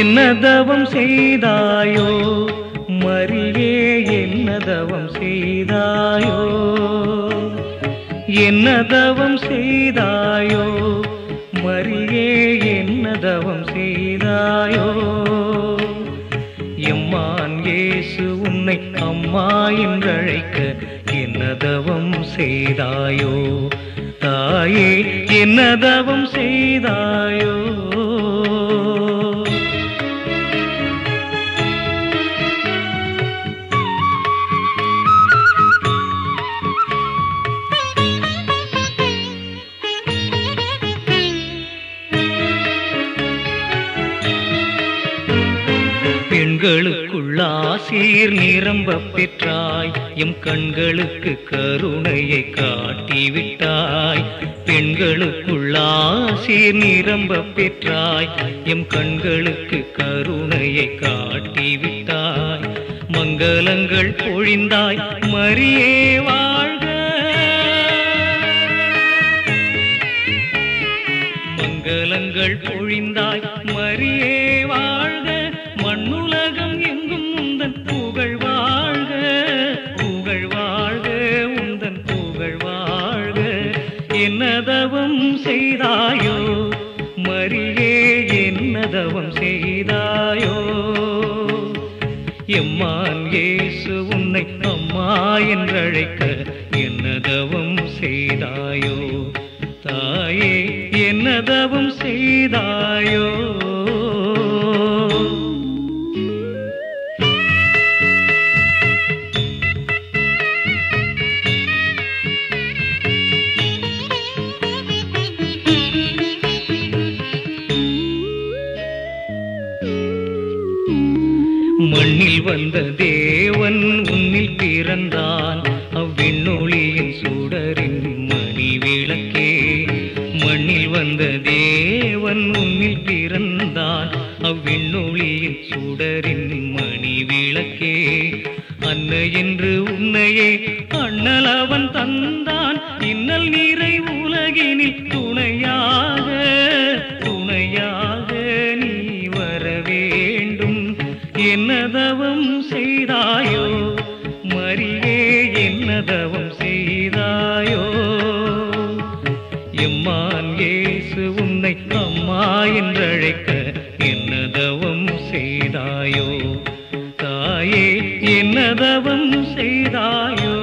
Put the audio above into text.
என்ன தவம் செய்தாயோ மரியே என்ன தவம் செய்தாயோ என்ன தவம் செய்தாயோ மரியே என்ன தவம் செய்தாயோ எம்மான் இயேசு உன்னை அம்மா என்றழைக்க என்ன தவம் செய்தாயோ தாயே என்ன தவம் செய்தாயோ பெண்களுக்குள்ளாசீர் நிரம்ப பெற்றாய் எம் கண்களுக்கு கருணையை காட்டிவிட்டாய் பெண்களுக்குள்ளாசீர் நிரம்ப பெற்றாய் எம் கண்களுக்கு கருணையை காட்டிவிட்டாய் மங்களங்கள் பொழிந்தாய் மரியே வாழ்க மங்களங்கள் பொழிந்தாய் மரியே வாழ்க மண்ணுலகம் எங்கும் உந்தன் புகழ் வாழ்க புகழ் வாழ்க உந்தன் புகழ் வாழ்க என்னதவம் செய்தாயோ மரியே என்னதவம் செய்தாயோ எம்மான் இயேசு உன்னை அம்மா என்றழைக்க என்னதவம் செய்தாயோ தாயே என்னதவம் செய்தாயோ மண்ணில் வந்த தேவன் உன்னில் பிறந்தான் அவ்விண்ணொளியின் சுடரின் மணி விளக்கே மண்ணில் வந்த தேவன் உன்னில் பிறந்தான் அவ்விண்ணொளியின் சுடரின் மணி விளக்கே அன்னை என்று உன்னையே அண்ணல் அவன் தந்தான் இன்னல் நீரை உலகினில் துணையாக துணையாக நீ வர வேண்டும் என்னதவம் செய்தாயோ மரியே என்னதவம் செய்தாயோ எம்மான் இயேசு உன்னை அம்மா என்றழைக்க என்னதவம் செய்தாயோ தாயே என்னதவம் செய்தாயோ